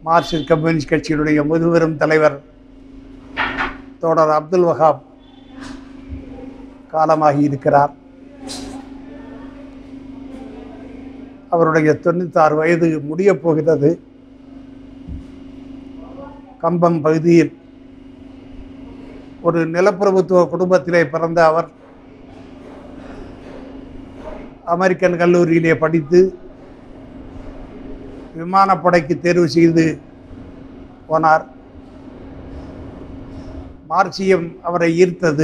Marxist communist கட்சியினுடைய முதுபெரும் தலைவர் தோழர் அப்துல் வஹாப் காலமாகி இருக்கிறார் அவருடைய தொண்ணூத்தாறு வயது முடியப் போகிறது கம்பம் பகுதியில் ஒரு நிலப்பிரபுத்துவ குடும்பத்திலே பிறந்த அவர் அமெரிக்கன் கல்லூரியிலே படித்து விமானப்படைக்கு தேர்வு செய்து போனார் மார்க்சியம் அவரை ஈர்த்தது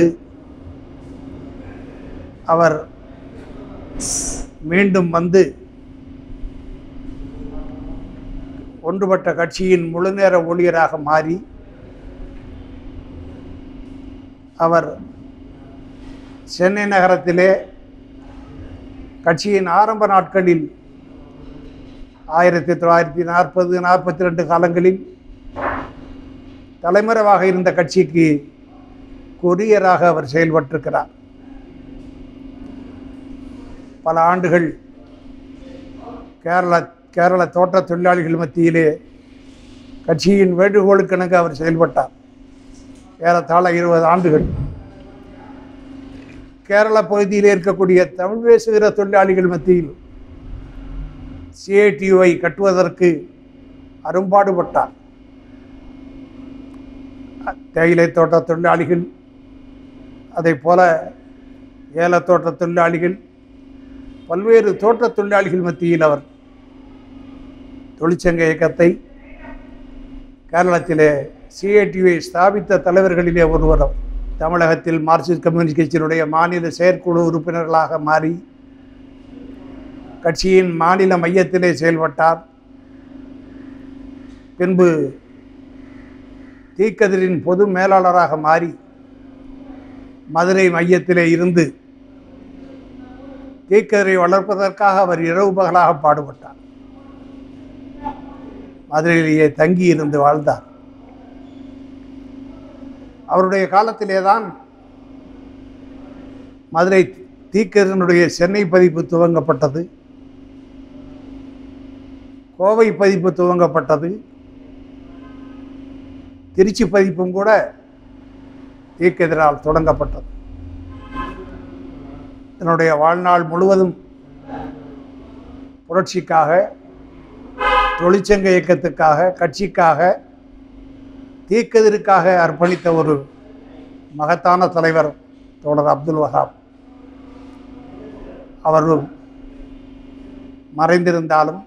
அவர் மீண்டும் வந்து ஒன்றுபட்ட கட்சியின் முழுநேர ஊழியராக மாறி அவர் சென்னை நகரத்திலே கட்சியின் ஆரம்ப நாட்களில் ஆயிரத்தி தொள்ளாயிரத்தி நாற்பது நாற்பத்தி ரெண்டு காலங்களில் தலைமறைவாக இருந்த கட்சிக்கு கொரியராக அவர் செயல்பட்டிருக்கிறார் பல ஆண்டுகள் கேரள கேரள தோட்ட தொழிலாளிகள் மத்தியிலே கட்சியின் வேண்டுகோளுக்கிணங்க அவர் செயல்பட்டார் ஏறத்தாழ இருபது ஆண்டுகள் கேரள பகுதியில் இருக்கக்கூடிய தமிழ் பேசுகிற தொழிலாளிகள் மத்தியில் சிஐடியுவை கட்டுவதற்கு அரும்பாடுபட்டார் தேயிலை தோட்ட தொழிலாளிகள் அதை போல ஏலத்தோட்ட தொழிலாளிகள் பல்வேறு தோட்ட தொழிலாளிகள் மத்தியில் அவர் தொழிற்சங்க இயக்கத்தை கேரளத்திலே சிஐடியை ஸ்தாபித்த தலைவர்களிலே ஒருவர் அவர் தமிழகத்தில் மார்க்சிஸ்ட் கம்யூனிஸ்ட் கட்சியினுடைய மாநில செயற்குழு உறுப்பினர்களாக மாறி கட்சியின் மாநில மையத்திலே செயல்பட்டார் பின்பு தீக்கதிரின் பொது மேலாளராக மாறி மதுரை மையத்திலே இருந்து தீக்கதிரை வளர்ப்பதற்காக அவர் இரவு பகலாக பாடுபட்டார் மதுரையிலேயே தங்கி இருந்து வாழ்ந்தார் அவருடைய காலத்திலே தான் மதுரை தீக்கதிரனுடைய சென்னை பதிப்பு துவங்கப்பட்டது கோவை பதிப்பு துவங்கப்பட்டது திருச்சி பதிப்பும் கூட தீக்கதிரால் தொடங்கப்பட்டது தன்னுடைய வாழ்நாள் முழுவதும் புரட்சிக்காக தொழிற்சங்க இயக்கத்துக்காக கட்சிக்காக தீக்கதிருக்காக அர்ப்பணித்த ஒரு மகத்தான தலைவர் தோழர் அப்துல் வஹாப் அவர் மறைந்திருந்தாலும்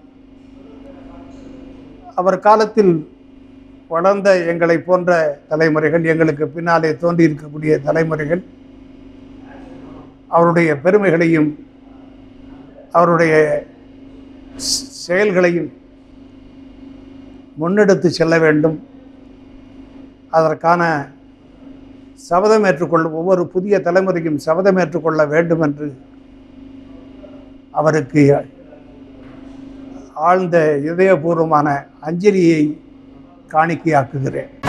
அவர் காலத்தில் வளர்ந்த எங்களை போன்ற தலைமுறைகள் எங்களுக்கு பின்னாலே தோன்றியிருக்கக்கூடிய தலைமுறைகள் அவருடைய பெருமைகளையும் அவருடைய ஸ்- செயல்களையும் முன்னெடுத்து செல்ல வேண்டும் அதற்கான சபதம் ஏற்றுக்கொள்ள ஒவ்வொரு புதிய தலைமுறையும் சபதம் ஏற்றுக்கொள்ள வேண்டும் என்று அவருக்கு ஆழ்ந்த இதயபூர்வமான அஞ்சலியை காணிக்கையாக்குகிறேன்